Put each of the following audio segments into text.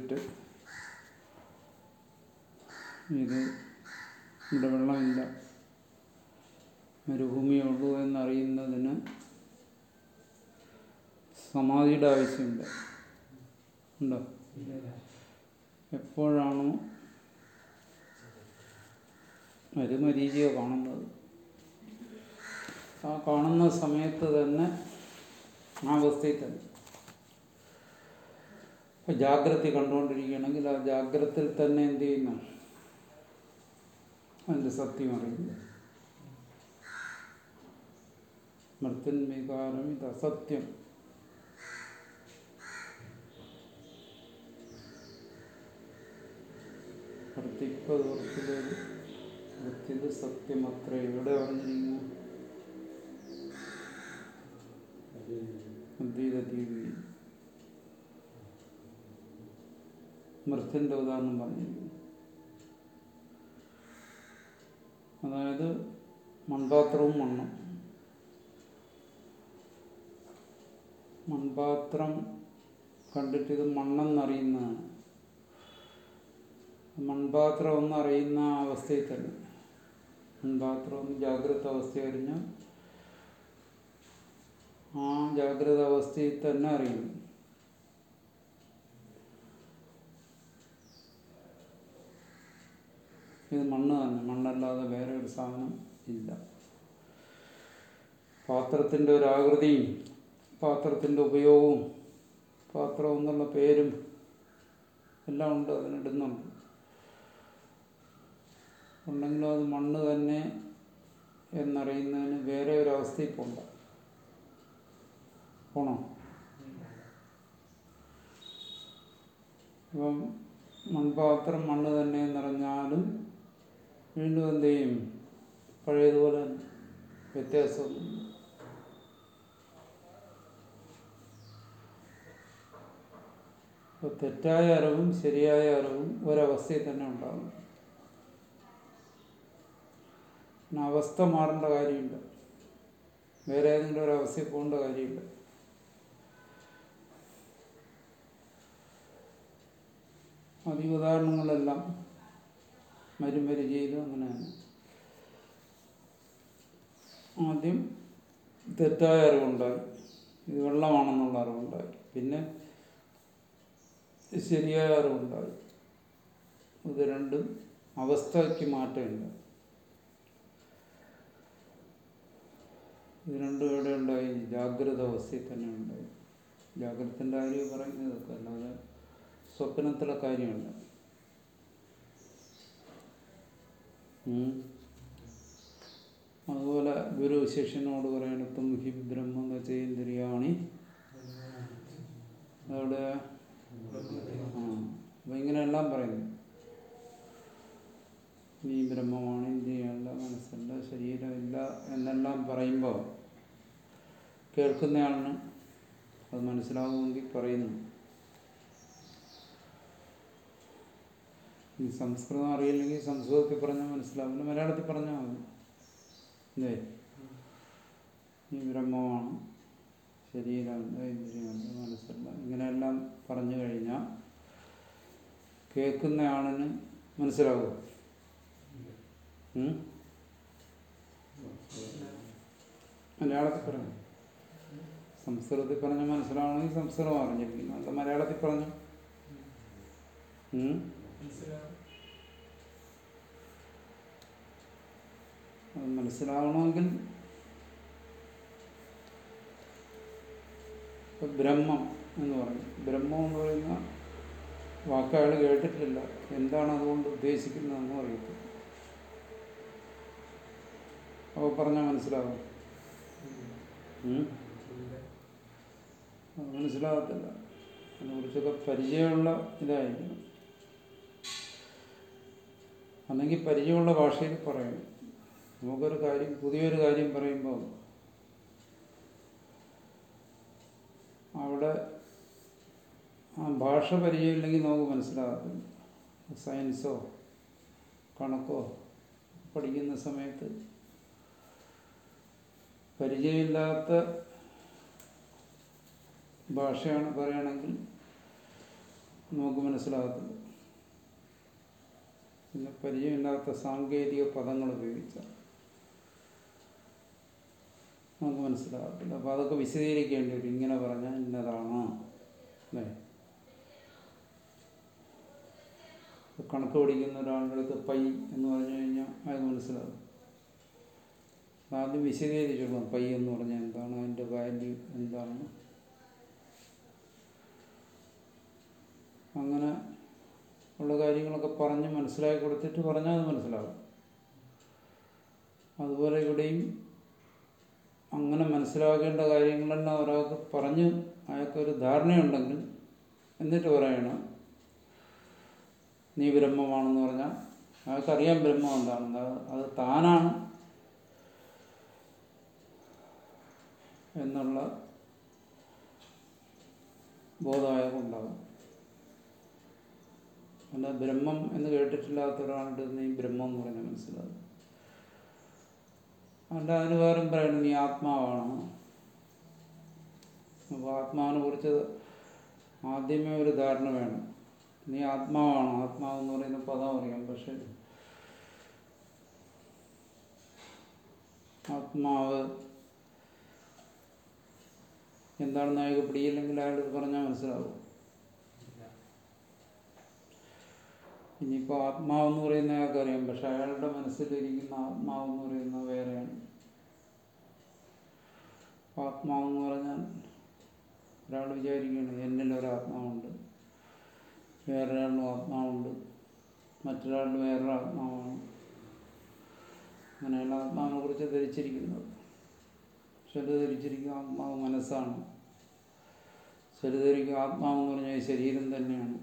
ചെയ്തിട്ട് ഇത് ഇവിടെ വെള്ളമില്ല മരുഭൂമിയേ ഉള്ളൂ എന്നറിയുന്നതിന് സമാധിയുടെ ആവശ്യമില്ല ഉണ്ടോ എപ്പോഴാണോ മരുമരീചിക കാണുന്നത് ആ കാണുന്ന സമയത്ത് തന്നെ ആ അവസ്ഥയിൽ തന്നെ ഇപ്പം ജാഗ്രത കണ്ടുകൊണ്ടിരിക്കുകയാണെങ്കിൽ ആ ജാഗ്രതയിൽ തന്നെ എന്ത് ചെയ്യുന്നു അതിൻ്റെ സത്യം അറിയില്ല മൃത്യൻ വികാരം ഇത് അസത്യം പ്രത്യക്ഷതോർത്തിലൊരു വൃത്തിയത് സത്യമത്ര എവിടെ പറഞ്ഞിരിക്കുന്നു അദ്വൈത ദീപി മൃത്യന്റെ ഉദാഹരണം പറഞ്ഞിരിക്കുന്നു അതായത് മൺപാത്രവും മണ്ണും മൺപാത്രം കണ്ടിട്ട് ഇത് മണ്ണെന്നറിയുന്നതാണ് മൺപാത്രം എന്നറിയുന്ന അവസ്ഥയിൽ തന്നെ മൺപാത്രം ഒന്ന് ജാഗ്രത അവസ്ഥ അറിഞ്ഞാൽ ആ ജാഗ്രത അവസ്ഥയിൽ തന്നെ അറിയുന്നു ഇത് മണ്ണ് തന്നെ മണ്ണല്ലാതെ വേറെ ഒരു സാധനം ഇല്ല പാത്രത്തിൻ്റെ ഒരു ആകൃതിയും പാത്രത്തിൻ്റെ ഉപയോഗവും പാത്രം എന്നുള്ള പേരും എല്ലാം ഉണ്ട് അതിനിടുന്നുണ്ട് ഉണ്ടെങ്കിലും അത് മണ്ണ് തന്നെ എന്നറിയുന്നതിന് വേറെ ഒരു അവസ്ഥയിൽ പോണ്ട പോണോ അപ്പം മൺപാത്രം മണ്ണ് തന്നെ എന്നറിഞ്ഞാലും വീണ്ടും എന്ത് ചെയ്യും പഴയതുപോലെ തന്നെ വ്യത്യാസമൊന്നുമില്ല അപ്പോൾ തെറ്റായ അറിവും ശരിയായ അറിവും ഒരവസ്ഥയിൽ തന്നെ ഉണ്ടാകും പിന്നെ അവസ്ഥ മാറേണ്ട കാര്യമില്ല വേറെ ഏതെങ്കിലും ഒരു അവസ്ഥയിൽ പോകേണ്ട കാര്യമില്ല അധിക ഉദാഹരണങ്ങളെല്ലാം മരുമരിചയിലും അങ്ങനെയാണ് ആദ്യം തെറ്റായ അറിവുണ്ടായി ഇത് വെള്ളമാണെന്നുള്ള അറിവുണ്ടായി പിന്നെ ശരിയായ അറിവുണ്ടായി ഇത് രണ്ടും അവസ്ഥയ്ക്ക് മാറ്റമില്ല ഇത് രണ്ടും എവിടെ ഉണ്ടായി ജാഗ്രത അവസ്ഥയിൽ തന്നെ ഉണ്ടായി ജാഗ്രതത്തിൻ്റെ കാര്യം പറയുന്നതൊക്കെ അല്ലാതെ സ്വപ്നത്തിലെ കാര്യമല്ല ഉം. അതുപോലെ ഗുരു ശിഷ്യനോട് പറയണത്തും ഹി ബ്രഹ്മ ചേന്ദ്രിയാണി അവിടെ ആ അപ്പം ഇങ്ങനെയെല്ലാം പറയുന്നു നീ ബ്രഹ്മമാണ് ഇന്ദ്രിയല്ല മനസ്സല്ല ശരീരമില്ല എന്നെല്ലാം പറയുമ്പോൾ കേൾക്കുന്നയാളിന് അത് മനസ്സിലാകുമെങ്കിൽ പറയുന്നു ഈ സംസ്കൃതം അറിയില്ലെങ്കിൽ സംസ്കൃതത്തിൽ പറഞ്ഞാൽ മനസ്സിലാവില്ല മലയാളത്തിൽ പറഞ്ഞാൽ മതി അല്ലേ ഈ ബ്രഹ്മമാണ് ശരീരമല്ല ഇന്ദ്രിയമല്ല മനസ്സല്ല ഇങ്ങനെയെല്ലാം പറഞ്ഞു കഴിഞ്ഞാൽ കേൾക്കുന്ന ആളിന് മനസ്സിലാകുമോ ഉം? മലയാളത്തിൽ പറഞ്ഞു സംസ്കൃതത്തിൽ പറഞ്ഞ മനസ്സിലാവണമെങ്കിൽ സംസ്കൃതം അറിഞ്ഞിരിക്കുന്നു അല്ല മലയാളത്തിൽ പറഞ്ഞു ഉം? അത് മനസ്സിലാവണമെങ്കിൽ ഇപ്പൊ ബ്രഹ്മം എന്ന് പറയും ബ്രഹ്മം എന്ന് പറയുന്ന വാക്ക് അയാൾ കേട്ടിട്ടില്ല എന്താണ് അതുകൊണ്ട് ഉദ്ദേശിക്കുന്നതെന്ന് അറിയത്തില്ല അപ്പോൾ പറഞ്ഞാൽ മനസ്സിലാവും ഉം? അത് മനസ്സിലാകത്തില്ല അതിനെക്കുറിച്ചൊക്കെ പരിചയമുള്ള ഇതായിരിക്കണം അല്ലെങ്കിൽ പരിചയമുള്ള ഭാഷയിൽ പറയണം നമുക്കൊരു കാര്യം പുതിയൊരു കാര്യം പറയുമ്പോൾ അവിടെ ആ ഭാഷ പരിചയമില്ലെങ്കിൽ നമുക്ക് മനസ്സിലാകത്തില്ല സയൻസോ കണക്കോ പഠിക്കുന്ന സമയത്ത് പരിചയമില്ലാത്ത ഭാഷയാണ് പറയുകയാണെങ്കിൽ നമുക്ക് മനസ്സിലാകത്തില്ല പിന്നെ പരിചയമില്ലാത്ത സാങ്കേതിക പദങ്ങൾ ഉപയോഗിച്ചാൽ നമുക്ക് മനസ്സിലാകത്തില്ല അപ്പോൾ അതൊക്കെ വിശദീകരിക്കേണ്ടി വരും ഇങ്ങനെ പറഞ്ഞാൽ ഇന്നതാണ് അല്ലേ കണക്ക് പഠിക്കുന്ന ഒരാളുടെ അടുത്ത് പൈ എന്ന് പറഞ്ഞു കഴിഞ്ഞാൽ അയാൾക്ക് മനസ്സിലാകും ആദ്യം വിശദീകരിച്ചോളാം പൈ എന്ന് പറഞ്ഞാൽ എന്താണ് അതിൻ്റെ വാല്യൂ എന്താണ് അങ്ങനെ ഉള്ള കാര്യങ്ങളൊക്കെ പറഞ്ഞ് മനസ്സിലാക്കി കൊടുത്തിട്ട് പറഞ്ഞാൽ അത് മനസ്സിലാകും അതുപോലെ ഇവിടെയും അങ്ങനെ മനസ്സിലാക്കേണ്ട കാര്യങ്ങളെല്ലാം ഒരാൾക്ക് പറഞ്ഞ് അയാൾക്കൊരു ധാരണയുണ്ടെങ്കിൽ എന്നിട്ട് പറയണം നീ ബ്രഹ്മമാണെന്ന് പറഞ്ഞാൽ അയാൾക്കറിയാം ബ്രഹ്മം എന്താണെന്ന് അത് അത് താനാണ് എന്നുള്ള ബോധം അയാൾക്കുണ്ടാകും അല്ല ബ്രഹ്മം എന്ന് കേട്ടിട്ടില്ലാത്ത ഒരാളുടെ നീ ബ്രഹ്മം എന്ന് പറഞ്ഞാൽ മനസ്സിലാകും അല്ല അതിന് വേറും പറയണം നീ ആത്മാവാണ് അപ്പോൾ ആത്മാവിനെ കുറിച്ച് ആദ്യമേ ഒരു ധാരണ വേണം നീ ആത്മാവാണ് ആത്മാവ് എന്ന് പറയുന്ന പദം അറിയാം പക്ഷെ ആത്മാവ് എന്താണെന്ന് അയാൾക്ക് പിടിയില്ലെങ്കിൽ അയാൾ പറഞ്ഞാൽ മനസ്സിലാവും ഇനിയിപ്പോൾ ആത്മാവെന്ന് പറയുന്ന അയാൾക്ക് അറിയാം പക്ഷെ അയാളുടെ മനസ്സിലിരിക്കുന്ന ആത്മാവെന്ന് പറയുന്നത് വേറെയാണ് ആത്മാവെന്ന് പറഞ്ഞാൽ ഒരാൾ വിചാരിക്കുകയാണ് എന്നിൽ ഒരാത്മാവുണ്ട് വേറൊരാളിനും ആത്മാവുണ്ട് മറ്റൊരാളിന് വേറൊരു ആത്മാവാണ് അങ്ങനെയുള്ള ആത്മാവിനെ കുറിച്ച് ധരിച്ചിരിക്കുന്നത് ചില ധരിച്ചിരിക്കും ആത്മാവ് മനസ്സാണ് ചില ധരിക്കും ആത്മാവെന്ന് പറഞ്ഞാൽ ശരീരം തന്നെയാണ്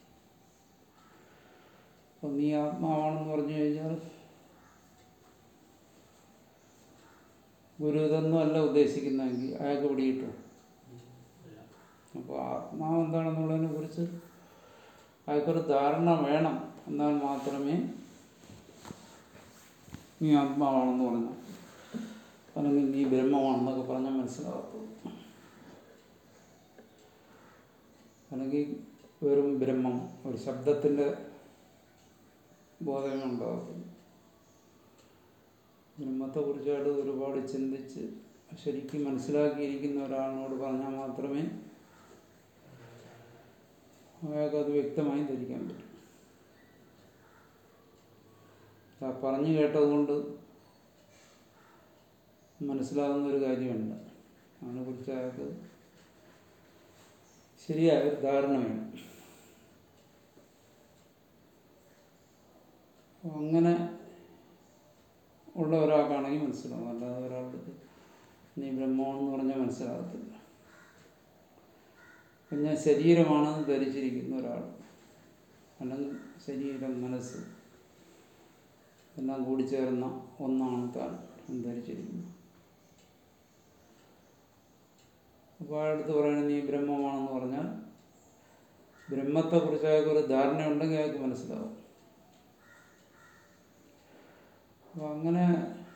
അപ്പം നീ ആത്മാവാണെന്ന് പറഞ്ഞു കഴിഞ്ഞാൽ ഗുരു ഇതൊന്നും അല്ല ഉദ്ദേശിക്കുന്നതെങ്കിൽ അയാൾക്ക് പിടിയിട്ടു അപ്പോൾ ആത്മാവ് എന്താണെന്നുള്ളതിനെ കുറിച്ച് അയാൾക്കൊരു ധാരണ വേണം എന്നാൽ മാത്രമേ നീ ആത്മാവാണെന്ന് പറഞ്ഞു അല്ലെങ്കിൽ നീ ബ്രഹ്മമാണെന്നൊക്കെ പറഞ്ഞാൽ മനസ്സിലാകത്തുള്ളൂ അല്ലെങ്കിൽ വെറും ബ്രഹ്മം ഒരു ശബ്ദത്തിൻ്റെ ബോധമേ ഉണ്ടാകത്തുള്ളൂ ബ്രഹ്മത്തെക്കുറിച്ചായിട്ട് ഒരുപാട് ചിന്തിച്ച് ശരിക്കും മനസ്സിലാക്കിയിരിക്കുന്ന ഒരാളിനോട് പറഞ്ഞാൽ മാത്രമേ അയാൾക്ക് അത് വ്യക്തമായി ധരിക്കാൻ പറ്റും ആ പറഞ്ഞു കേട്ടതുകൊണ്ട് മനസ്സിലാകുന്ന ഒരു കാര്യമുണ്ട് അതിനെക്കുറിച്ച് അയാൾക്ക് ശരിയായ ഒരു ധാരണ വേണം അങ്ങനെ ഉള്ള ഒരാൾക്കാണെങ്കിൽ മനസ്സിലാവും അല്ലാതെ ഒരാളുടെ നീ ബ്രഹ്മമെന്ന് പറഞ്ഞാൽ മനസ്സിലാകത്തില്ല ഞാൻ ശരീരമാണെന്ന് ധരിച്ചിരിക്കുന്ന ഒരാൾ അല്ലെങ്കിൽ ശരീരം മനസ്സ് എല്ലാം കൂടി ചേർന്ന ഒന്നാണ് താൻ എന്ന് ധരിച്ചിരിക്കുന്നത് അപ്പോൾ അയാളടുത്ത് പറയണത് നീ ബ്രഹ്മമാണെന്ന് പറഞ്ഞാൽ ബ്രഹ്മത്തെക്കുറിച്ച് അയാൾക്ക് ഒരു ധാരണ ഉണ്ടെങ്കിൽ അയാൾക്ക് മനസ്സിലാവും അപ്പോൾ അങ്ങനെ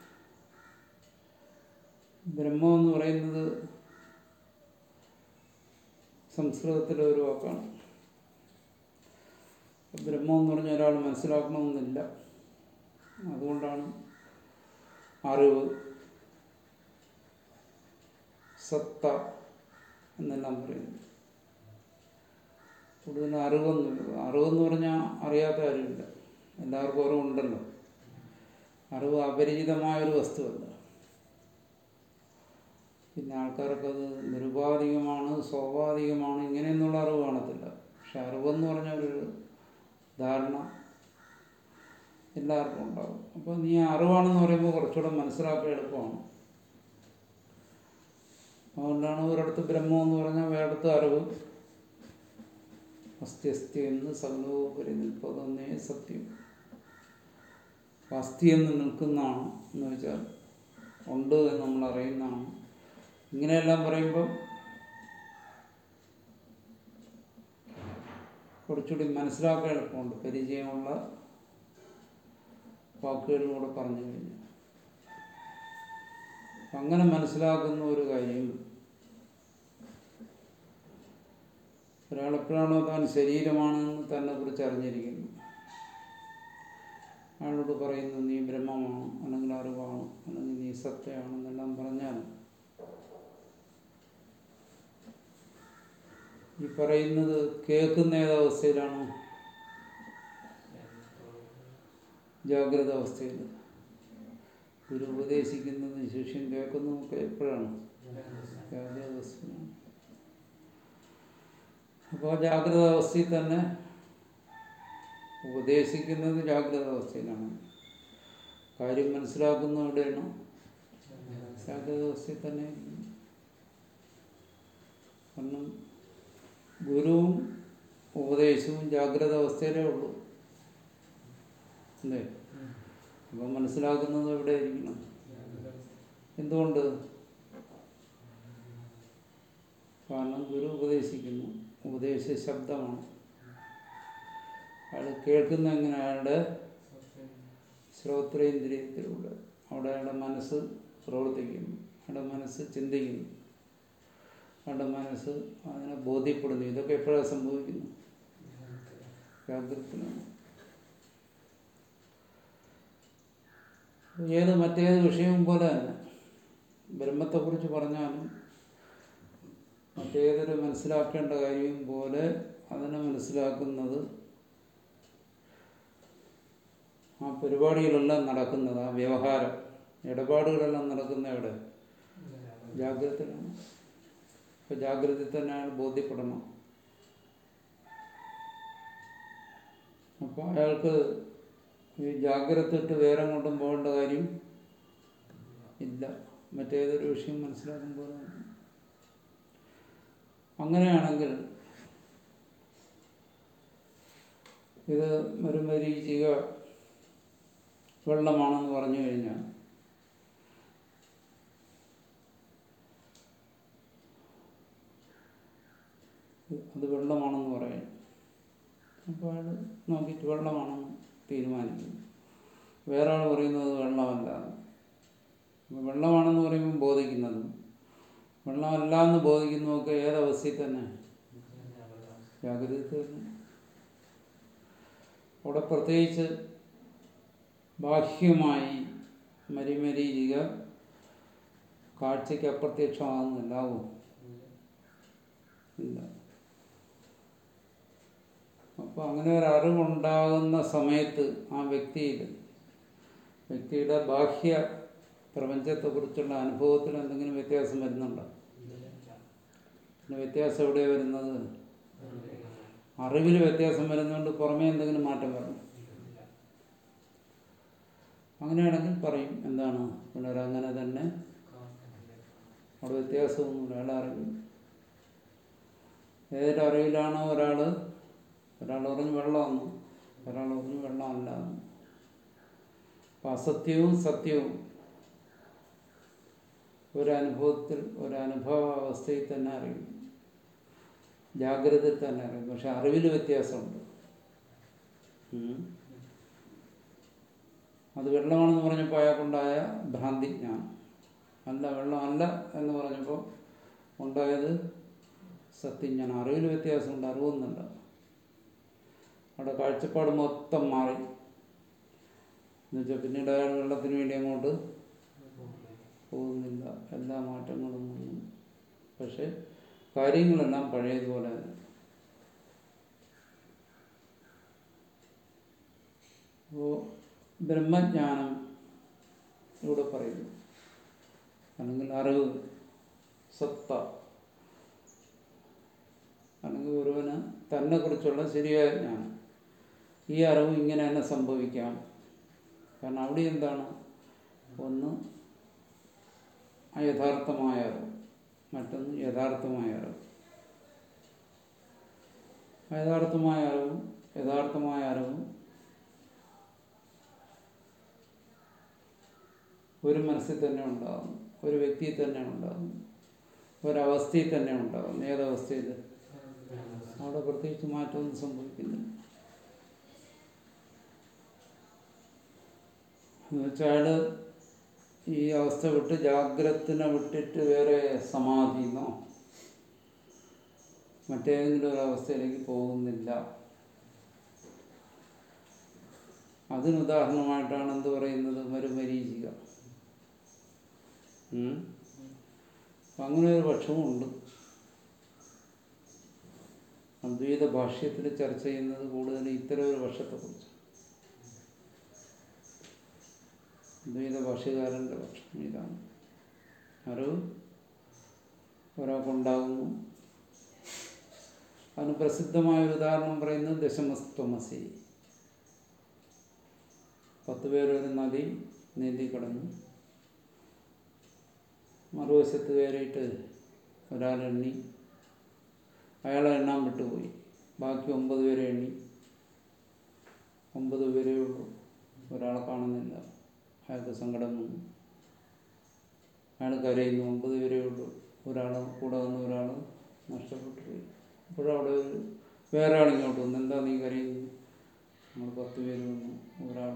ബ്രഹ്മം എന്ന് പറയുന്നത് സംസ്കൃതത്തിലെ ഒരു വാക്കാണ് ബ്രഹ്മം എന്ന് പറഞ്ഞ ഒരാൾ മനസ്സിലാക്കണമെന്നില്ല അതുകൊണ്ടാണ് അറിവ് സത്ത എന്നെല്ലാം പറയുന്നത് കൂടുതൽ അറിവൊന്നുമില്ല അറിവെന്ന് പറഞ്ഞാൽ അറിയാത്ത കാര്യമില്ല എല്ലാവർക്കും അറിവുണ്ടല്ലോ അറിവ് അപരിചിതമായൊരു വസ്തുവല്ല പിന്നെ ആൾക്കാർക്ക് അത് നിരുപാധികമാണ് സ്വാഭാവികമാണ് ഇങ്ങനെയൊന്നുള്ള അറിവ് കാണത്തില്ല പക്ഷെ അറിവെന്ന് പറഞ്ഞ ഒരു ധാരണ എല്ലാവർക്കും ഉണ്ടാകും അപ്പോൾ നീ അറിവാണെന്ന് പറയുമ്പോൾ കുറച്ചുകൂടെ മനസ്സിലാക്കാൻ എളുപ്പമാണ് അതുകൊണ്ടാണ് ഒരിടത്ത് ബ്രഹ്മം എന്ന് പറഞ്ഞാൽ വേറെടുത്ത് അറിവ് അസ്ഥി അസ്ഥി എന്ന് സകലോപരി നിൽപ്പതെന്നേ സത്യം അസ്ഥി എന്ന് നിൽക്കുന്നതാണ് എന്ന് വെച്ചാൽ ഉണ്ട് എന്ന് നമ്മൾ അറിയുന്നതാണ് ഇങ്ങനെയെല്ലാം പറയുമ്പോൾ കുറച്ചുകൂടി മനസ്സിലാക്കാൻ എളുപ്പമുണ്ട് പരിചയമുള്ള വാക്കുകളിലൂടെ പറഞ്ഞു കഴിഞ്ഞു അങ്ങനെ മനസ്സിലാക്കുന്ന ഒരു കാര്യം ഒരാളെപ്പോഴാണോ താൻ ശരീരമാണെന്ന് തന്നെ കുറിച്ച് അറിഞ്ഞിരിക്കുന്നു അയാളോട് പറയുന്നു നീ ബ്രഹ്മമാണ് അല്ലെങ്കിൽ അറിവാണ് അല്ലെങ്കിൽ നീ സത്യമാണെന്നെല്ലാം പറഞ്ഞാൽ ഈ പറയുന്നത് കേൾക്കുന്ന ഏതവസ്ഥയിലാണോ ജാഗ്രത അവസ്ഥയിൽ ഗുരു ഉപദേശിക്കുന്നത് ശിഷ്യൻ കേൾക്കുന്നതൊക്കെ എപ്പോഴാണ് ജാഗ്രത അവസ്ഥയിലാണ് അപ്പോൾ ജാഗ്രത അവസ്ഥയിൽ തന്നെ ഉപദേശിക്കുന്നത് ജാഗ്രത അവസ്ഥയിലാണ് കാര്യം മനസ്സിലാക്കുന്ന എവിടെയാണ് ജാഗ്രത അവസ്ഥയിൽ തന്നെ ഇരിക്കുന്നു. കാരണം ഗുരുവും ഉപദേശവും ജാഗ്രത അവസ്ഥയിലേ ഉള്ളൂ അല്ലേ അപ്പം മനസ്സിലാക്കുന്നത് എവിടെ ഇരിക്കണം എന്തുകൊണ്ട് കാരണം ഗുരു ഉപദേശിക്കുന്നു ഉപദേശ ശബ്ദമാണ് അയാൾ കേൾക്കുന്ന എങ്ങനെ അയാളുടെ ശ്രോത്രേന്ദ്രിയത്തിലൂടെ അവിടെ അയാളുടെ മനസ്സ് പ്രവർത്തിക്കുന്നു അയാളുടെ മനസ്സ് ചിന്തിക്കുന്നു അയാളുടെ മനസ്സ് അതിനെ ബോധ്യപ്പെടുന്നു ഇതൊക്കെ എപ്പോഴാണ് സംഭവിക്കുന്നു ജാഗ്രതത്തിലാണ് ഏത് മറ്റേത് വിഷയവും പോലെ തന്നെ ബ്രഹ്മത്തെക്കുറിച്ച് പറഞ്ഞാലും മറ്റേതൊരു മനസ്സിലാക്കേണ്ട കാര്യം പോലെ അതിനെ മനസ്സിലാക്കുന്നത് ആ പരിപാടികളെല്ലാം നടക്കുന്നത് ആ വ്യവഹാരം ഇടപാടുകളെല്ലാം നടക്കുന്ന എവിടെ ജാഗ്രതയിലാണ് ഇപ്പൊ ജാഗ്രതയിൽ തന്നെ അയാൾ ബോധ്യപ്പെടണം അപ്പോൾ അയാൾക്ക് ഈ ജാഗ്രത ഇട്ട് വേറെ കൊണ്ടും പോകേണ്ട കാര്യം ഇല്ല മറ്റേതൊരു വിഷയം മനസ്സിലാക്കുമ്പോൾ അങ്ങനെയാണെങ്കിൽ ഇത് മരുമരീചിക വെള്ളമാണെന്ന് പറഞ്ഞു കഴിഞ്ഞാൽ അത് വെള്ളമാണെന്ന് പറയാം അപ്പോൾ അയാൾ നോക്കിയിട്ട് വെള്ളമാണെന്ന് തീരുമാനിക്കുന്നു വേറെ ആൾ പറയുന്നത് വെള്ളമല്ല അപ്പോൾ വെള്ളമാണെന്ന് പറയുമ്പോൾ ബോധിക്കുന്നതും വെള്ളമല്ല എന്ന് ബോധിക്കുന്നതൊക്കെ ഏതവസ്ഥയിൽ തന്നെ ജാഗ്രത തന്നെ അവിടെ പ്രത്യേകിച്ച് ബാഹ്യമായി മരിമരീചിക കാഴ്ചയ്ക്ക് അപ്രത്യക്ഷമാകുന്നില്ലാവോ ഇല്ല അപ്പോൾ അങ്ങനെ ഒരു അറിവുണ്ടാകുന്ന സമയത്ത് ആ വ്യക്തിയിൽ വ്യക്തിയുടെ ബാഹ്യ പ്രപഞ്ചത്തെക്കുറിച്ചുള്ള അനുഭവത്തിൽ എന്തെങ്കിലും വ്യത്യാസം വരുന്നുണ്ടോ പിന്നെ വ്യത്യാസം എവിടെയാണ് വരുന്നത് അറിവിൽ വ്യത്യാസം വരുന്നതുകൊണ്ട് പുറമേ എന്തെങ്കിലും മാറ്റം വരണം അങ്ങനെയാണെങ്കിൽ പറയും എന്താണ് പുനരങ്ങനെ തന്നെ അവിടെ വ്യത്യാസമൊന്നുമില്ല അയാൾ അറിവ് ഏതൊരറിവിലാണോ ഒരാൾ ഒരാൾ പറഞ്ഞു വെള്ളമെന്ന് ഒരാൾ പറഞ്ഞു വെള്ളമല്ല എന്ന് അപ്പം അസത്യവും സത്യവും ഒരനുഭവത്തിൽ ഒരനുഭവാവസ്ഥയിൽ തന്നെ അറിയും ജാഗ്രതയിൽ തന്നെ അറിയും പക്ഷെ അറിവിൽ വ്യത്യാസമുണ്ട് ഉം. അത് വെള്ളമാണെന്ന് പറഞ്ഞപ്പോൾ അയാൾക്കുണ്ടായ ഭ്രാന്തി ജ്ഞാനം അല്ല വെള്ളമല്ല എന്ന് പറഞ്ഞപ്പോൾ ഉണ്ടായത് സത്യജ്ഞാനം അറിവിൽ വ്യത്യാസമുണ്ട് അറിവൊന്നുമില്ല അവിടെ കാഴ്ചപ്പാട് മൊത്തം മാറി എന്നുവെച്ചാൽ പിന്നീട് അയാൾ വെള്ളത്തിന് വേണ്ടി അങ്ങോട്ട് പോകുന്നില്ല എല്ലാ മാറ്റങ്ങളും വന്നു പക്ഷെ കാര്യങ്ങളെല്ലാം പഴയതുപോലെ തന്നെ അപ്പോൾ ബ്രഹ്മജ്ഞാനം ഇവിടെ പറയുന്നു അല്ലെങ്കിൽ അറിവ് സത്ത അല്ലെങ്കിൽ ഒരുവന് തന്നെ കുറിച്ചുള്ള ശരിയായ ജ്ഞാനം ഈ അറിവ് ഇങ്ങനെ തന്നെ സംഭവിക്കാം കാരണം അവിടെ എന്താണ് ഒന്ന് അയഥാർത്ഥമായ അറിവ് മറ്റൊന്ന് യഥാർത്ഥമായ അറിവ് യഥാർത്ഥമായ അറിവും യഥാർത്ഥമായ അറിവും ഒരു മനസ്സിൽ തന്നെ ഉണ്ടാകും ഒരു വ്യക്തിയിൽ തന്നെ ഉണ്ടാകും ഒരവസ്ഥയിൽ തന്നെ ഉണ്ടാകും ഏതവസ്ഥയിൽ അവിടെ പ്രത്യേകിച്ച് മാറ്റമൊന്നും സംഭവിക്കുന്നില്ല എന്നുവെച്ചാൽ ഈ അവസ്ഥ വിട്ട് ജാഗ്രത്തിനെ വിട്ടിട്ട് വേറെ സമാധിന്നോ മറ്റേതെങ്കിലും ഒരു അവസ്ഥയിലേക്ക് പോകുന്നില്ല അതിന് ഉദാഹരണമായിട്ടാണ് എന്ത് പറയുന്നത് മരുമരീചിക ഉം? അപ്പം അങ്ങനെ ഒരു പക്ഷവും ഉണ്ട് അദ്വൈത ഭാഷ്യത്തിൽ ചർച്ച ചെയ്യുന്നത് കൂടുതൽ ഇത്തരം ഒരു പക്ഷത്തെക്കുറിച്ച് അദ്വൈത ഭാഷ്യകാരൻ്റെ പക്ഷം ഇതാണ് അറിവ് ഒരാൾക്കുണ്ടാകുന്നു അതിന് പ്രസിദ്ധമായ ഒരു ഉദാഹരണം പറയുന്നത് ദശമസ്ത്വമസി പത്ത് പേരൊരു നദി നീന്തി കടന്നു മറുവശത്ത് കയറിയിട്ട് ഒരാൾ എണ്ണി അയാളെ എണ്ണാൻ വിട്ടുപോയി ബാക്കി ഒമ്പത് പേരെ എണ്ണി ഒമ്പത് പേരേ ഉള്ളൂ ഒരാളെ കാണുന്നില്ല അയാൾക്ക് സങ്കടം വന്നു അയാൾ കരയുന്നു ഒമ്പത് പേരേ ഉള്ളൂ ഒരാൾ കൂടെ വന്ന് ഒരാൾ നഷ്ടപ്പെട്ടു പോയി അപ്പോഴവിടെ ഒരു വേറെ ആളിങ്ങോട്ട് വന്നു എന്താ നീ കരയുന്നു നമ്മൾ പത്ത് പേര് വന്നു ഒരാൾ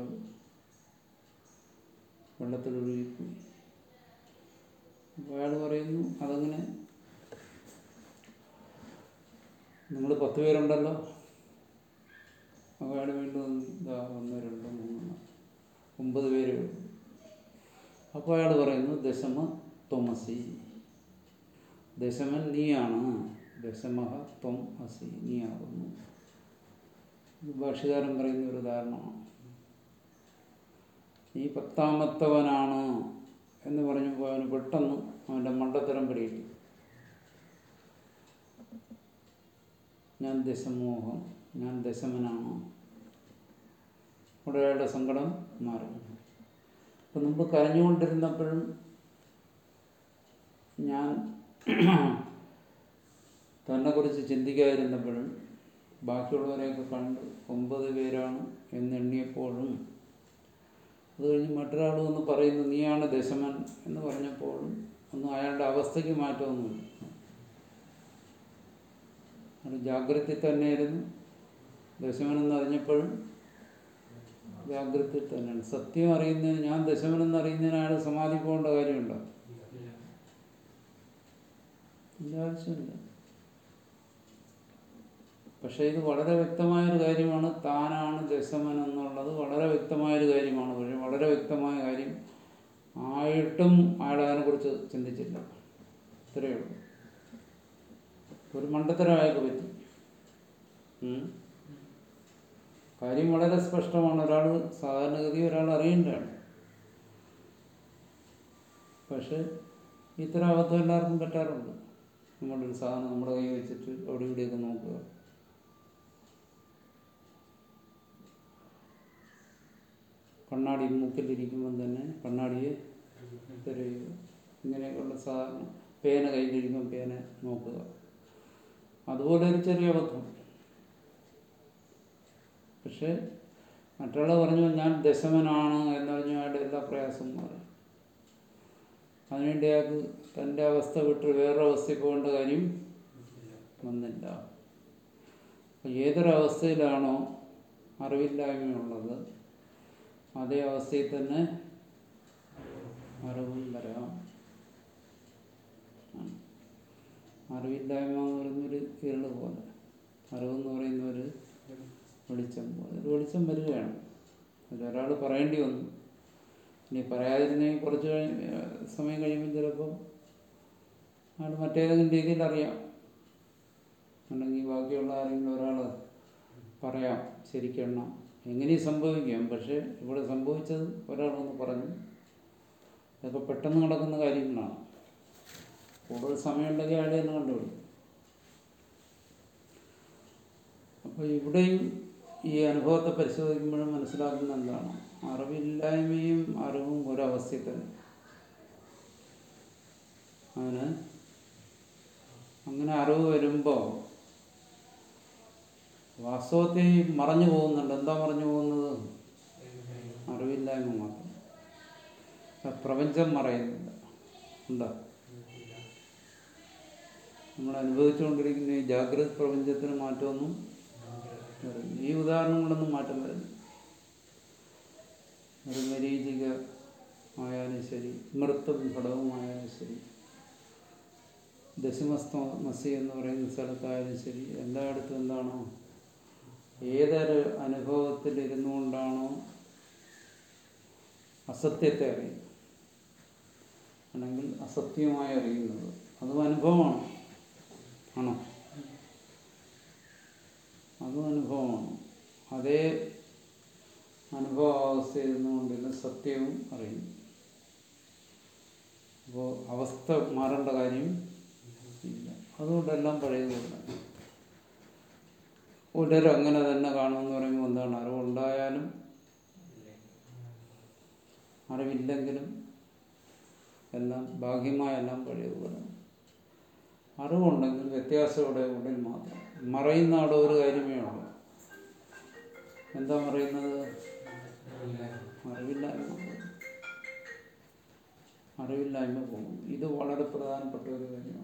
വെള്ളത്തിലൊഴുകിപ്പോയി അപ്പോൾ അയാൾ പറയുന്നു അതങ്ങനെ നിങ്ങൾ പത്ത് പേരുണ്ടല്ലോ അപ്പോൾ അയാൾ വീണ്ടും ഇതാ ഒന്ന് രണ്ട് മൂന്ന് ഒമ്പത് പേരേ ഉള്ളൂ അപ്പോൾ അയാൾ പറയുന്നു ദശമ ത്വമസി ദശമൻ നീയാണ് ദശമഹ ത്വം അസി നീയാകുന്നു ഇത് ഭാഷകാരൻ പറയുന്ന ഒരു ഉദാഹരണമാണ് നീ പത്താമത്തവനാണ് എന്ന് പറഞ്ഞപ്പോൾ അവന് പെട്ടെന്ന് അവൻ്റെ മണ്ടത്തരം പിടിയിട്ടു ഞാൻ ദശമോഹം ഞാൻ ദശമനാണ് അവിടെ അയാളുടെ സങ്കടം മാറി അപ്പം മുമ്പ് കരഞ്ഞുകൊണ്ടിരുന്നപ്പോഴും ഞാൻ തന്നെക്കുറിച്ച് ചിന്തിക്കാതിരുന്നപ്പോഴും ബാക്കിയുള്ളവരെയൊക്കെ കണ്ട് ഒമ്പത് പേരാണ് എന്നെണ്ണിയപ്പോഴും അത് കഴിഞ്ഞ് മറ്റൊരാൾ വന്ന് പറയുന്നു നീയാണ് ദശമൻ എന്ന് പറഞ്ഞപ്പോഴും ഒന്നും അയാളുടെ അവസ്ഥയ്ക്ക് മാറ്റമൊന്നുമില്ല അത് ജാഗ്രത തന്നെയായിരുന്നു ദശമനെന്ന് അറിഞ്ഞപ്പോഴും ജാഗ്രത തന്നെയാണ് സത്യം അറിയുന്നതിന് ഞാൻ ദശമനെന്ന് അറിയുന്നതിന് അയാൾ സമാധി പോകേണ്ട കാര്യമുണ്ടോ ഇല്ല ആവശ്യമില്ല പക്ഷേ ഇത് വളരെ വ്യക്തമായൊരു കാര്യമാണ് താനാണ് ദശമൻ എന്നുള്ളത് വളരെ വ്യക്തമായൊരു കാര്യമാണ് പക്ഷേ വളരെ വ്യക്തമായ കാര്യം ആയിട്ടും അയാൾ അതിനെക്കുറിച്ച് ചിന്തിച്ചില്ല ഇത്രയേ ഉള്ളൂ ഒരു മണ്ടത്തരം അയാൾക്ക് പറ്റി ഉം. കാര്യം വളരെ സ്പഷ്ടമാണ് ഒരാൾ സാധാരണഗതി ഒരാൾ അറിയേണ്ടതാണ് പക്ഷെ ഇത്തരം അബദ്ധം എല്ലാവർക്കും പറ്റാറുണ്ട് നമ്മളൊരു സാധനം നമ്മുടെ കൈ വെച്ചിട്ട് അവിടെ ഇവിടെയൊക്കെ നോക്കുക കണ്ണാടി മൂക്കിലിരിക്കുമ്പം തന്നെ കണ്ണാടിയെ തിരയുക ഇങ്ങനെയൊക്കെയുള്ള സാധനം പേന കയ്യിലിരിക്കുമ്പോൾ പേന നോക്കുക അതുപോലെ ഒരു ചെറിയ അബദ്ധം പക്ഷെ മറ്റുള്ള പറഞ്ഞു ഞാൻ ദശമനാണ് എന്ന് പറഞ്ഞു അയാളുടെ എല്ലാ പ്രയാസവും മാറി അതിനുവേണ്ടി അയാൾക്ക് തൻ്റെ അവസ്ഥ വിട്ട് വേറൊരു അവസ്ഥയിൽ പോകേണ്ട കാര്യം വന്നില്ല അപ്പോൾ ഏതൊരവസ്ഥയിലാണോ അറിവില്ലായ്മയുള്ളത് അതേ അവസ്ഥയിൽ തന്നെ അറിവും വരാം ആണ്. അറിവില്ലായ്മ എന്ന് പറയുന്നൊരു ഇരുള് പോലെ അറിവെന്ന് പറയുന്ന ഒരു വെളിച്ചം പോലെ ഒരു വെളിച്ചം വരികയാണ് അതിലൊരാൾ പറയേണ്ടി വന്നു ഇനി പറയാതിരുന്നെങ്കിൽ കുറച്ച് കഴിഞ്ഞ് സമയം കഴിയുമ്പോൾ ചിലപ്പോൾ അയാൾ മറ്റേതെങ്കിലും രീതിയിൽ അറിയാം അല്ലെങ്കിൽ ബാക്കിയുള്ള ആരെങ്കിലും ഒരാൾ പറയാം ശരിക്കെണ്ണം എങ്ങനെയും സംഭവിക്കാം പക്ഷേ ഇവിടെ സംഭവിച്ചത് ഒരാളൊന്ന് പറഞ്ഞു ഇതൊക്കെ പെട്ടെന്ന് നടക്കുന്ന കാര്യങ്ങളാണ് കൂടുതൽ സമയമുണ്ടെങ്കിൽ അയാൾ തന്നെ കണ്ടുപിടിക്കും അപ്പോൾ ഇവിടെയും ഈ അനുഭവത്തെ പരിശോധിക്കുമ്പോഴും മനസ്സിലാക്കുന്ന എന്താണ് അറിവില്ലായ്മയും അറിവും ഒരവസ്ഥയിൽ തന്നെ അങ്ങനെ അങ്ങനെ അറിവ് വരുമ്പോൾ വാസ്തവത്തിൽ മറഞ്ഞു പോകുന്നുണ്ട് എന്താ മറഞ്ഞു പോകുന്നത് അറിവില്ലായ്മ മാത്രം ആ പ്രപഞ്ചം മറയുന്നില്ല ഉണ്ടോ നമ്മൾ അനുഭവിച്ചുകൊണ്ടിരിക്കുന്ന ഈ ജാഗ്രത പ്രപഞ്ചത്തിന് മാറ്റമൊന്നും വരുന്നില്ല. ഈ ഉദാഹരണങ്ങളൊന്നും മാറ്റം വരുന്നു ഒരു മരീചിക ആയാലും ശരി മൃത്തും ഘടകമായാലും ശരി ദശമസ്തമസി എന്ന് പറയുന്ന സ്ഥലത്തായാലും ശരി എല്ലായിടത്തും എന്താണോ ഏതൊരു അനുഭവത്തിൽ ഇരുന്നുകൊണ്ടാണോ അസത്യത്തെ അറിയുന്നത് അല്ലെങ്കിൽ അസത്യമായി അറിയുന്നത് അതും അനുഭവമാണ് ആണോ അതും അനുഭവമാണ് അതേ അനുഭവാവസ്ഥയിൽ നിന്നുകൊണ്ടിരുന്ന സത്യവും അറിയുന്നു അപ്പോൾ അവസ്ഥ മാറേണ്ട കാര്യം ഇല്ല അതുകൊണ്ടെല്ലാം പഴയതുകൊണ്ട് ഉടരം അങ്ങനെ തന്നെ കാണുമെന്ന് പറയുമ്പോൾ എന്താണ് അറിവുണ്ടായാലും അറിവില്ലെങ്കിലും എല്ലാം ഭാഗ്യമായെല്ലാം പഴയതുപോലെ അറിവുണ്ടെങ്കിൽ വ്യത്യാസയുടെ ഉള്ളിൽ മാത്രം മറയുന്ന അവിടെ ഒരു കാര്യമേ ഉള്ളൂ എന്താ പറയുന്നത് അറിവില്ലായ്മ അറിവില്ലായ്മ പോകും ഇത് വളരെ പ്രധാനപ്പെട്ട ഒരു കാര്യമാണ്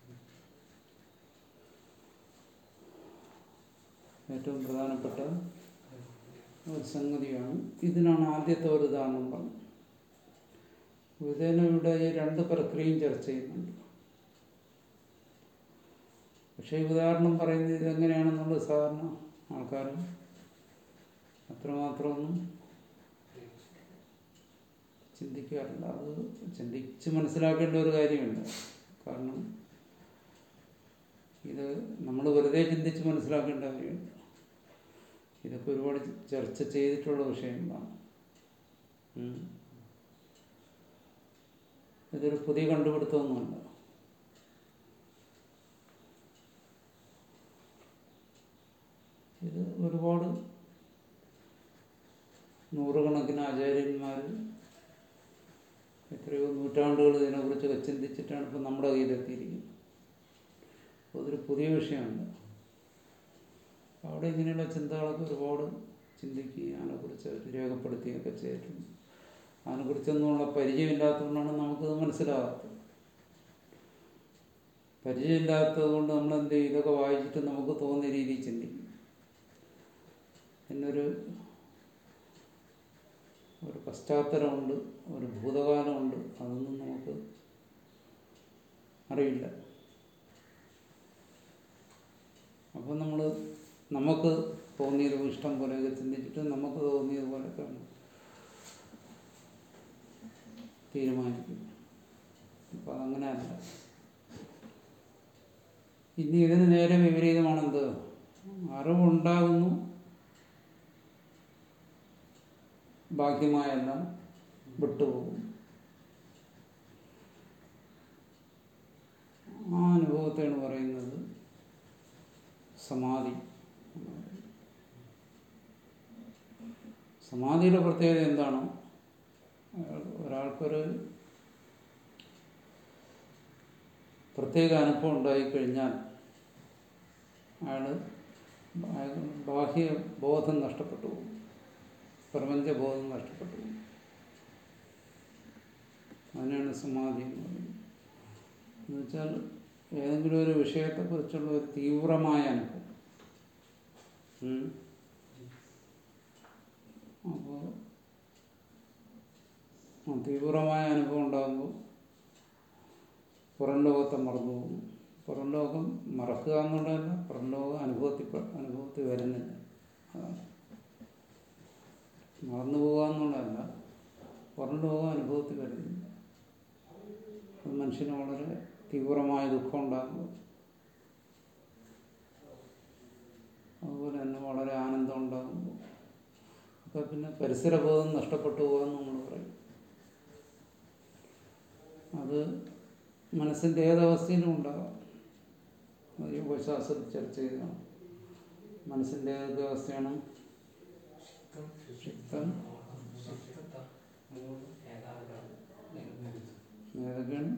ഏറ്റവും പ്രധാനപ്പെട്ട ഒരു സംഗതിയാണ് ഇതിനാണ് ആദ്യത്തെ ഒരു ഉദാഹരണം പറഞ്ഞത് വിധേനയുടെ ഈ രണ്ട് പ്രക്രിയയും ചർച്ച ചെയ്യുന്നുണ്ട് പക്ഷേ ഈ ഉദാഹരണം പറയുന്നത് ഇതെങ്ങനെയാണെന്നുള്ളത് സാധാരണ ആൾക്കാർ അത്രമാത്രമൊന്നും ചിന്തിക്കാറില്ല അത് ചിന്തിച്ച് മനസ്സിലാക്കേണ്ട ഒരു കാര്യമുണ്ട് കാരണം ഇത് നമ്മൾ വെറുതെ ചിന്തിച്ച് മനസ്സിലാക്കേണ്ട കാര്യമുണ്ട് ഇതൊക്കെ ഒരുപാട് ചർച്ച ചെയ്തിട്ടുള്ള വിഷയങ്ങളാണ് ഉം. ഇതൊരു പുതിയ കണ്ടുപിടുത്തമൊന്നുമല്ല ഇത് ഒരുപാട് നൂറുകണക്കിന് ആചാര്യന്മാർ എത്രയോ നൂറ്റാണ്ടുകൾ ഇതിനെക്കുറിച്ചൊക്കെ ചിന്തിച്ചിട്ടാണ് ഇപ്പം നമ്മുടെ കയ്യിലെത്തിയിരിക്കുന്നത് അപ്പോൾ അതൊരു പുതിയ വിഷയമല്ല അവിടെ ഇങ്ങനെയുള്ള ചിന്തകളൊക്കെ ഒരുപാട് ചിന്തിക്കുകയും അതിനെക്കുറിച്ച് അവർ രേഖപ്പെടുത്തുകയൊക്കെ ചെയ്തിട്ടുണ്ട് അതിനെക്കുറിച്ചൊന്നുമുള്ള പരിചയമില്ലാത്തതുകൊണ്ടാണ് നമുക്കത് മനസ്സിലാകാത്തത് പരിചയമില്ലാത്തത് കൊണ്ട് നമ്മൾ എന്ത് ചെയ്യും ഇതൊക്കെ വായിച്ചിട്ട് നമുക്ക് തോന്നിയ രീതിയിൽ ചിന്തിക്കും പിന്നൊരു ഒരു പശ്ചാത്തലമുണ്ട് ഒരു ഭൂതകാലമുണ്ട് അതൊന്നും നമുക്ക് അറിയില്ല അപ്പം നമ്മൾ നമുക്ക് തോന്നിയത് ഇഷ്ടം പോലെയൊക്കെ ചിന്തിച്ചിട്ട് നമുക്ക് തോന്നിയത് പോലെയൊക്കെയാണ് തീരുമാനിക്കും അപ്പം അതങ്ങനെയല്ല ഇനി ഇതിന് നേരെ വിപരീതമാണെന്ത് അറിവുണ്ടാകുന്നു ബാഹ്യമായെല്ലാം വിട്ടുപോകും ആ അനുഭവത്തെയാണ് പറയുന്നത് സമാധി എന്ന് പറയുന്നത്. സമാധിയുടെ പ്രത്യേകത എന്താണ് അയാൾ- ഒരാൾക്കൊരു പ്രത്യേക അനുഭവം ഉണ്ടായിക്കഴിഞ്ഞാൽ അയാൾ ബാഹ്യ ബോധം നഷ്ടപ്പെട്ടു പോകും പ്രപഞ്ചബോധം നഷ്ടപ്പെട്ടു പോകും അതിനാണ് സമാധി എന്ന് പറയുന്നത് എന്നുവെച്ചാൽ ഏതെങ്കിലും ഒരു വിഷയത്തെക്കുറിച്ചുള്ള ഒരു തീവ്രമായ അനുഭവം ഉം. അപ്പോൾ ആ തീവ്രമായ അനുഭവം ഉണ്ടാകുമ്പോൾ പുറം ലോകത്തെ മറന്നു പോകുന്നു പുറം ലോകം മറക്കുക എന്നുള്ളതല്ല പുറം ലോകം അനുഭവത്തിൽ അനുഭവത്തിൽ വരുന്നില്ല അതാണ് മറന്നു പോകുക എന്നുള്ളതല്ല പുറം ലോകം അനുഭവത്തിൽ വരുന്നില്ല അത് മനുഷ്യന് വളരെ തീവ്രമായ ദുഃഖം ഉണ്ടാകുമ്പോൾ അതുപോലെ തന്നെ വളരെ ആനന്ദം ഉണ്ടാകുമ്പോൾ അപ്പോൾ പിന്നെ പരിസരബോധം നഷ്ടപ്പെട്ടു പോകുമെന്ന് നമ്മൾ പറയും അത് മനസ്സിൻ്റെ ഏതവസ്ഥയിലും ഉണ്ടാകാം അത് യോഗശാസ്ത്രത്തിൽ ചർച്ച ചെയ്തതാണ് മനസ്സിൻ്റെ ഏതൊക്കെ അവസ്ഥയാണ് ശുദ്ധം ഏതൊക്കെയാണ്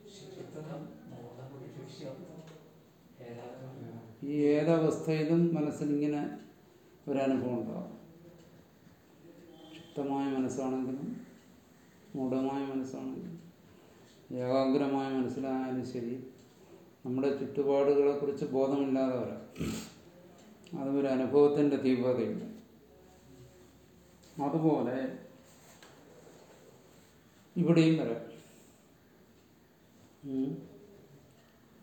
ഈ ഏതവസ്ഥയിലും മനസ്സിനിങ്ങനെ ഒരനുഭവം ഉണ്ടാകും ശുദ്ധമായ മനസ്സാണെങ്കിലും മൂഢമായ മനസ്സാണെങ്കിലും ഏകാഗ്രമായ മനസ്സിലായാലും ശരി നമ്മുടെ ചുറ്റുപാടുകളെക്കുറിച്ച് ബോധമില്ലാതെ വരാം അത് ഒരു അനുഭവത്തിൻ്റെ തീവ്രതയുണ്ട് അതുപോലെ ഇവിടെയും വരാം ഉം.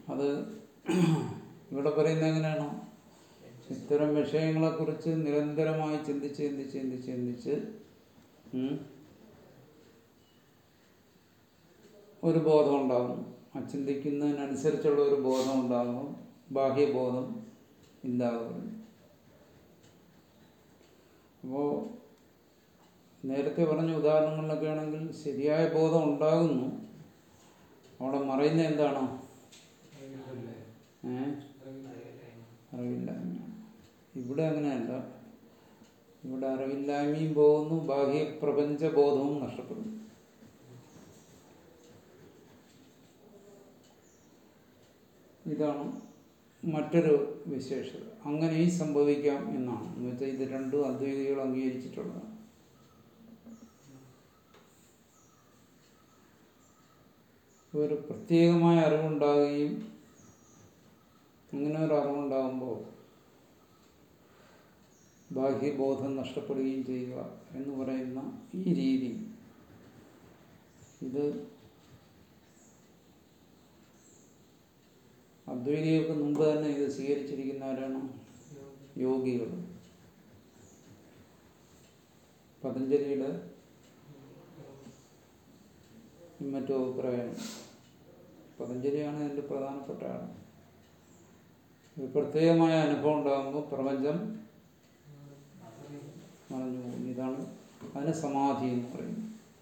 അത് ഇവിടെ പറയുന്നത് എങ്ങനെയാണോ ഇത്തരം വിഷയങ്ങളെക്കുറിച്ച് നിരന്തരമായി ചിന്തിച്ച് ചിന്തിച്ച് ചിന്തിച്ച് ചിന്തിച്ച് ഉം, ഒരു ബോധം ഉണ്ടാകുന്നു ആ ചിന്തിക്കുന്നതിനനുസരിച്ചുള്ള ഒരു ബോധം ഉണ്ടാകുന്നു ബാഹ്യബോധം ഇല്ലാതെ വരുന്നു അപ്പോൾ നേരത്തെ പറഞ്ഞ ഉദാഹരണങ്ങളിലൊക്കെ ആണെങ്കിൽ ശരിയായ ബോധം ഉണ്ടാകുന്നു അവിടെ മറയുന്ന എന്താണോ ഏ അറിവില്ലായ്മ ഇവിടെ അങ്ങനെയല്ല ഇവിടെ അറിവില്ലായ്മയും പോകുന്നു ബാഹ്യ പ്രപഞ്ച ബോധവും നഷ്ടപ്പെടുന്നു ഇതാണ് മറ്റൊരു വിശേഷത അങ്ങനെയും സംഭവിക്കാം എന്നാണ് എന്ന് വെച്ചാൽ ഇത് രണ്ടും അദ്വൈതികൾ അംഗീകരിച്ചിട്ടുള്ളതാണ് ഒരു പ്രത്യേകമായ അറിവുണ്ടാകുകയും അങ്ങനെ ഒരു അറിവുണ്ടാകുമ്പോൾ ബാഹ്യബോധം നഷ്ടപ്പെടുകയും ചെയ്യുക എന്ന് പറയുന്ന ഈ രീതി ഇത് അദ്വൈതികൾക്ക് മുമ്പ് തന്നെ ഇത് സ്വീകരിച്ചിരിക്കുന്നവരാണ് യോഗികൾ പതഞ്ജലിയുടെ മറ്റു അഭിപ്രായം പതഞ്ജലിയാണ് അതിൻ്റെ പ്രധാനപ്പെട്ട ആൾ ഒരു പ്രത്യേകമായ അനുഭവം ഉണ്ടാകുമ്പോൾ പ്രപഞ്ചം മറഞ്ഞു പോകും ഇതാണ് അതിന് സമാധി എന്ന് പറയുന്നത്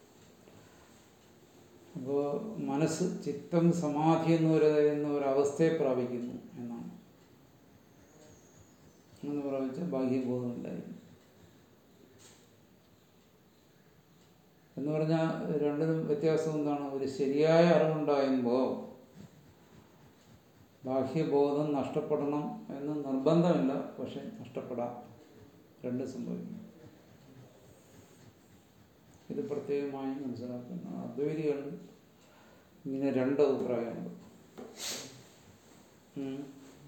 അപ്പോൾ മനസ്സ് ചിത്തം സമാധി എന്ന് പറയുന്ന ഒരവസ്ഥയെ പ്രാപിക്കുന്നു എന്നാണ് എന്ന് പ്രാപിച്ച ബാഹ്യബോധമില്ലായി എന്ന് പറഞ്ഞാൽ രണ്ടിനും വ്യത്യാസം എന്താണ് ഒരു ശരിയായ അറിവുണ്ടാകുമ്പോൾ ബാഹ്യബോധം നഷ്ടപ്പെടണം എന്ന് നിർബന്ധമില്ല പക്ഷെ നഷ്ടപ്പെടാം രണ്ട് സംഭവിക്കും ഇത് പ്രത്യേകമായി മനസ്സിലാക്കുന്ന അദ്വൈതികൾ ഇങ്ങനെ രണ്ട് അഭിപ്രായമുണ്ട് ഉം.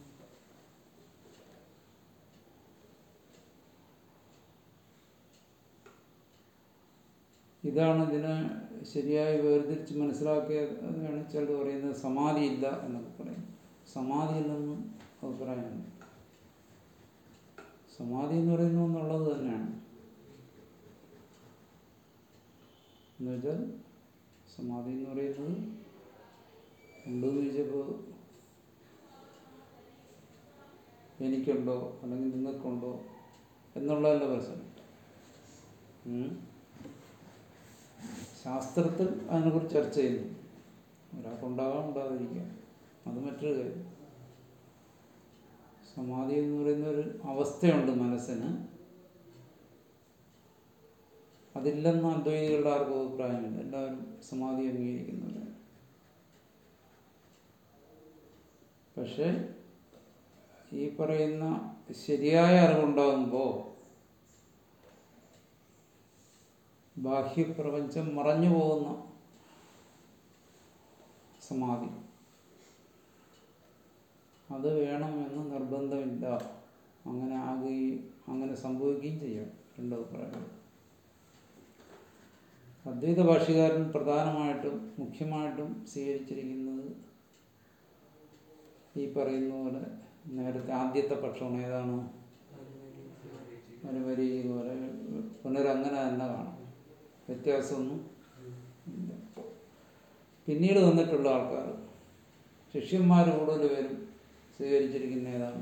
ഇതാണ് ഇതിനെ ശരിയായി വേർതിരിച്ച് മനസ്സിലാക്കിയതാണ് ചിലർ പറയുന്നത് സമാധി ഇല്ല എന്നൊക്കെ പറയും സമാധി ഇല്ലെന്നും അഭിപ്രായമുണ്ട് സമാധി എന്ന് പറയുന്നത് ഒന്നുള്ളത് തന്നെയാണ് എന്ന് വെച്ചാൽ സമാധി എന്ന് പറയുന്നത് ഉണ്ടെന്ന് ചോദിച്ചപ്പോൾ എനിക്കുണ്ടോ അല്ലെങ്കിൽ നിങ്ങൾക്കുണ്ടോ എന്നുള്ളതല്ല പ്രശ്നം ഉം. ശാസ്ത്രത്തിൽ അതിനെക്കുറിച്ച് ചർച്ച ചെയ്യുന്നു ഒരാൾക്കുണ്ടാകാം ഉണ്ടാകാതിരിക്കാം അത് മറ്റൊരു കാര്യം സമാധി എന്ന് പറയുന്ന ഒരു അവസ്ഥയുണ്ട് മനസ്സിന് അതില്ലെന്ന് അദ്വൈതികളുടെ ആർക്കും അഭിപ്രായമില്ല എല്ലാവരും സമാധി അംഗീകരിക്കുന്നവരാണ് പക്ഷെ ഈ പറയുന്ന ശരിയായ അറിവുണ്ടാകുമ്പോൾ ബാഹ്യപ്രപഞ്ചം മറഞ്ഞു പോകുന്ന സമാധി അത് വേണമെന്ന് നിർബന്ധമില്ല അങ്ങനെ ആകുകയും അങ്ങനെ സംഭവിക്കുകയും ചെയ്യാം രണ്ട് അഭിപ്രായങ്ങൾ അദ്വൈത ഭാഷ്യകാരൻ പ്രധാനമായിട്ടും മുഖ്യമായിട്ടും സ്വീകരിച്ചിരിക്കുന്നത് ഈ പറയുന്ന പോലെ നേരത്തെ ആദ്യത്തെ പക്ഷമാണ് ഏതാണ് അനുമരി പോലെ പുനരങ്ങനെ തന്നെ കാണും വ്യത്യാസമൊന്നും ഇല്ല പിന്നീട് വന്നിട്ടുള്ള ആൾക്കാർ ശിഷ്യന്മാർ കൂടുതൽ പേരും സ്വീകരിച്ചിരിക്കുന്ന ഏതാണ്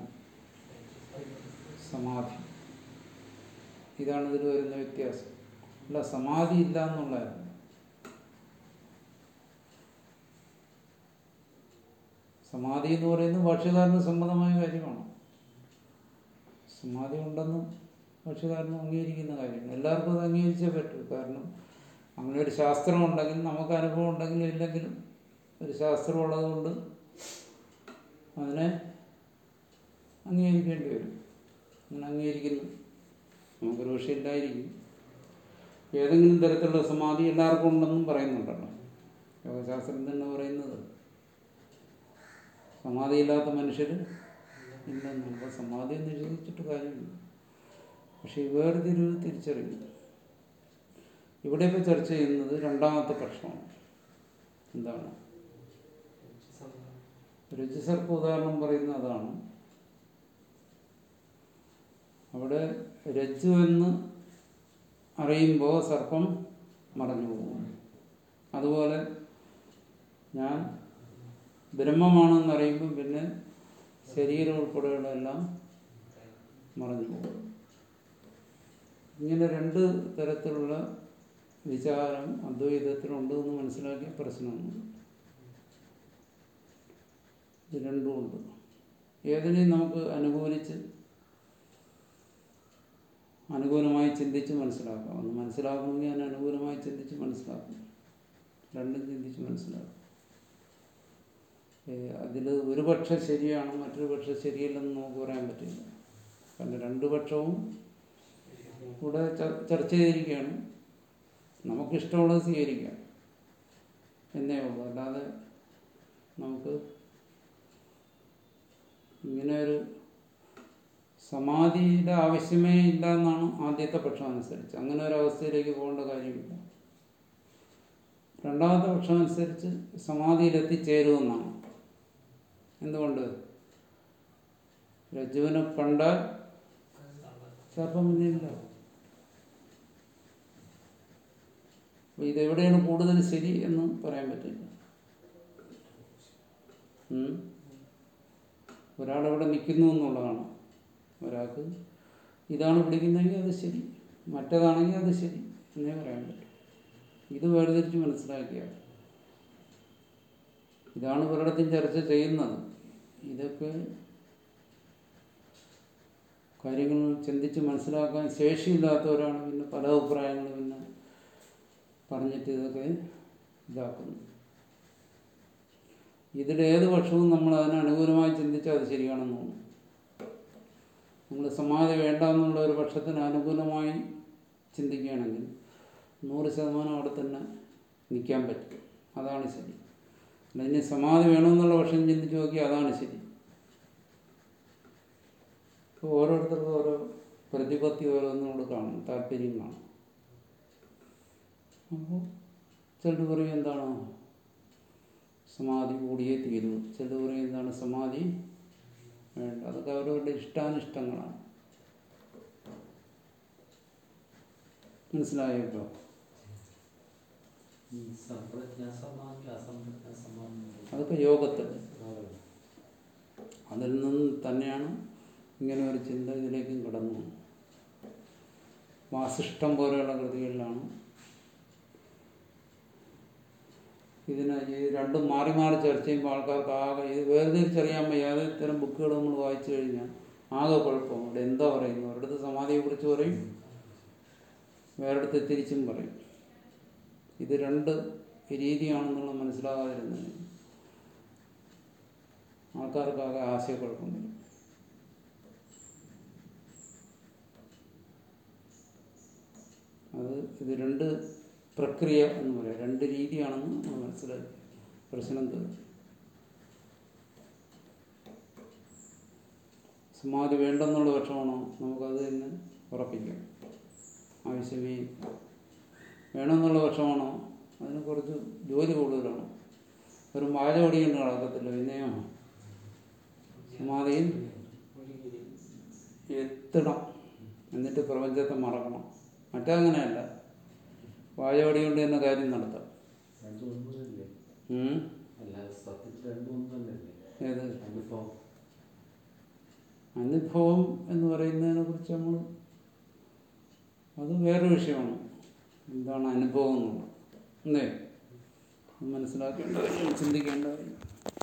സമാധി ഇതാണ് ഇതിൽ വരുന്ന വ്യത്യാസം അല്ല സമാധി ഇല്ല എന്നുള്ളതല്ല സമാധി എന്ന് പറയുന്നത് ഭാഷ്യകാരന് സമ്മതമായ കാര്യമാണ് സമാധി ഉണ്ടെന്ന് ഭാഷ്യകാരനും അംഗീകരിക്കുന്ന കാര്യമാണ് എല്ലാവർക്കും അത് അംഗീകരിച്ചേ പറ്റൂ കാരണം അങ്ങനെ ഒരു ശാസ്ത്രം ഉണ്ടെങ്കിൽ നമുക്ക് അനുഭവം ഉണ്ടെങ്കിലും ഇല്ലെങ്കിലും ഒരു ശാസ്ത്രം ഉള്ളതുകൊണ്ട് അതിനെ അംഗീകരിക്കേണ്ടി വരും അങ്ങനെ അംഗീകരിക്കുന്നു നമുക്കൊരു വിഷയം ഇല്ലായിരിക്കും ഏതെങ്കിലും തരത്തിലുള്ള സമാധി എല്ലാവർക്കും ഉണ്ടെന്നും പറയുന്നുണ്ടല്ലോ യോഗശാസ്ത്രം തന്നെ പറയുന്നത് സമാധിയില്ലാത്ത മനുഷ്യർ ഇല്ലെന്ന് അപ്പോൾ സമാധി നിഷേധിച്ചിട്ട് കാര്യമില്ല പക്ഷെ ഈ വേർതിരിവ് തിരിച്ചറിയില്ല ഇവിടെ ഇപ്പോൾ ചർച്ച ചെയ്യുന്നത് രണ്ടാമത്തെ പക്ഷമാണ് എന്താണ് രജ്ജുസർപ്പ ഉദാഹരണം പറയുന്നത് അതാണ് അവിടെ രജ്ജു എന്ന് അറിയുമ്പോൾ സർപ്പം മറഞ്ഞു പോകും അതുപോലെ ഞാൻ ബ്രഹ്മമാണെന്ന് അറിയുമ്പോൾ പിന്നെ ശരീരം ഉൾപ്പെടെയുള്ള എല്ലാം മറഞ്ഞു പോകും ഇങ്ങനെ രണ്ട് തരത്തിലുള്ള വിചാരം അദ്വൈതത്തിലുണ്ട് എന്ന് മനസ്സിലാക്കിയ പ്രശ്നമൊന്നും ഇത് രണ്ടുമുണ്ട് ഏതിനെയും നമുക്ക് അനുകൂലിച്ച് അനുകൂലമായി ചിന്തിച്ച് മനസ്സിലാക്കാം ഒന്ന് മനസ്സിലാക്കണമെങ്കിൽ ഞാൻ അനുകൂലമായി ചിന്തിച്ച് മനസ്സിലാക്കും രണ്ടും ചിന്തിച്ച് മനസ്സിലാക്കും അതിൽ ഒരു പക്ഷം ശരിയാണ് മറ്റൊരു പക്ഷം ശരിയല്ലെന്ന് നമുക്ക് പറയാൻ പറ്റില്ല കാരണം രണ്ടു പക്ഷവും ഇവിടെ ചർ- ചർച്ച ചെയ്തിരിക്കുകയാണ് നമുക്കിഷ്ടമുള്ളത് സ്വീകരിക്കാം എന്നേ ഉള്ളൂ അല്ലാതെ നമുക്ക് ഇങ്ങനെ ഒരു സമാധിയുടെ ആവശ്യമേ ഇല്ല എന്നാണ് ആദ്യത്തെ പക്ഷം അനുസരിച്ച് അങ്ങനെ ഒരു അവസ്ഥയിലേക്ക് പോകേണ്ട കാര്യമില്ല രണ്ടാമത്തെ പക്ഷം അനുസരിച്ച് സമാധിയിൽ എത്തിച്ചേരുമെന്നാണ് എന്തുകൊണ്ട് രജ്ജുവിനെ കണ്ടാൽ സർപ്പം പിന്നില്ല അപ്പൊ ഇതെവിടെയാണ് കൂടുതൽ ശരി എന്ന് പറയാൻ പറ്റില്ല ഉം. ഒരാളെവിടെ നിൽക്കുന്നു എന്നുള്ളതാണ് ഒരാൾക്ക് ഇതാണ് പിടിക്കുന്നതെങ്കിൽ അത് ശരി മറ്റേതാണെങ്കിൽ അത് ശരി എന്നേ പറയാൻ പറ്റും ഇത് വേർതിരിച്ച് മനസ്സിലാക്കിയ ഇതാണ് പലയിടത്തും ചർച്ച ചെയ്യുന്നത് ഇതൊക്കെ കാര്യങ്ങൾ ചിന്തിച്ച് മനസ്സിലാക്കാൻ ശേഷിയില്ലാത്തവരാണ് പിന്നെ പല അഭിപ്രായങ്ങൾ പിന്നെ പറഞ്ഞിട്ട് ഇതൊക്കെ ഇതാക്കുന്നു ഇതിലേത് പക്ഷവും നമ്മൾ അതിന് അനുകൂലമായി ചിന്തിച്ചാൽ അത് ശരിയാണെന്ന് തോന്നും നമ്മൾ സമാധി വേണ്ട എന്നുള്ള ഒരു പക്ഷത്തിന് അനുകൂലമായി ചിന്തിക്കുകയാണെങ്കിൽ നൂറ് ശതമാനം അവിടെ തന്നെ നിൽക്കാൻ പറ്റും അതാണ് ശരി അല്ല ഇനി സമാധി വേണമെന്നുള്ള പക്ഷം ചിന്തിച്ച് നോക്കി അതാണ് ശരി ഇപ്പോൾ ഓരോരുത്തർക്കും ഓരോ പ്രതിപത്തി ഓരോന്നിനോട് കാണും താല്പര്യം കാണും അപ്പോൾ ചിലർ പറയും എന്താണ് സമാധി കൂടിയേ തീരൂ ചിലർ പറയും എന്താണ് സമാധി വേണ്ട അതൊക്കെ അവരവരുടെ ഇഷ്ടാനിഷ്ടങ്ങളാണ് മനസ്സിലായോ ഇപ്പോൾ ഈ സമ്പ്രജ്ഞാസമാധി അസംപ്രജ്ഞാസമാധി അതൊക്കെ യോഗത്തിൽ അതിൽ നിന്ന് തന്നെയാണ് ഇങ്ങനെ ഒരു ചിന്ത ഇതിലേക്കും കടന്നു വന്നത്. വാസിഷ്ടം പോലെയുള്ള കൃതികളിലാണ് ഇതിന് ഈ രണ്ടും മാറി മാറി ചർച്ച ചെയ്യുമ്പോൾ ആൾക്കാർക്ക് ആകെ ഇത് വേർതിരിച്ചറിയാൻ വയ്യാതെ ഇത്തരം ബുക്കുകൾ നമ്മൾ വായിച്ചു കഴിഞ്ഞാൽ ആകെ കുഴപ്പം ഇവിടെ എന്താ പറയുന്നത് ഒരിടത്ത് സമാധിയെ കുറിച്ച് പറയും വേറെടുത്ത് തിരിച്ചും പറയും ഇത് രണ്ട് രീതിയാണെന്നുള്ള മനസ്സിലാകാതിരുന്നത് ആൾക്കാർക്കാകെ ആശയക്കുഴപ്പം വരും അത് ഇത് രണ്ട് പ്രക്രിയ എന്ന് പറയാം രണ്ട് രീതിയാണെന്ന് നമ്മൾ മനസ്സിലാക്കി പ്രശ്നം തീർന്നു സമാധി വേണ്ടെന്നുള്ള പക്ഷമാണോ നമുക്കത് തന്നെ ഉറപ്പിക്കാം ആവശ്യമേ ഇല്ല. വേണമെന്നുള്ള പക്ഷമാണോ അതിന് കുറച്ച് ജോലി കൂടുതലാണ് ഒരു മാല ഓടിക്കൊണ്ട് നടക്കത്തില്ല പിന്നെയോ സമാധിയിൽ എത്തണം എന്നിട്ട് പ്രപഞ്ചത്തെ മറക്കണം മറ്റങ്ങനെയല്ല വാചോടി കൊണ്ട് തന്നെ കാര്യം നടത്താം രണ്ടും ഒന്ന് തന്നെ ഉം? അല്ല സത്യത്തിൽ രണ്ടും ഒന്ന് തന്നെയല്ലേ ഏത് അനുഭവം അനുഭവം എന്ന് പറയുന്നതിനെ കുറിച്ച് നമ്മൾ അത് വേറൊരു വിഷയമാണ് എന്താണ് അനുഭവം എന്നുള്ളത് അല്ലേ അത് മനസ്സിലാക്കേണ്ട കാര്യം ചിന്തിക്കേണ്ട കാര്യം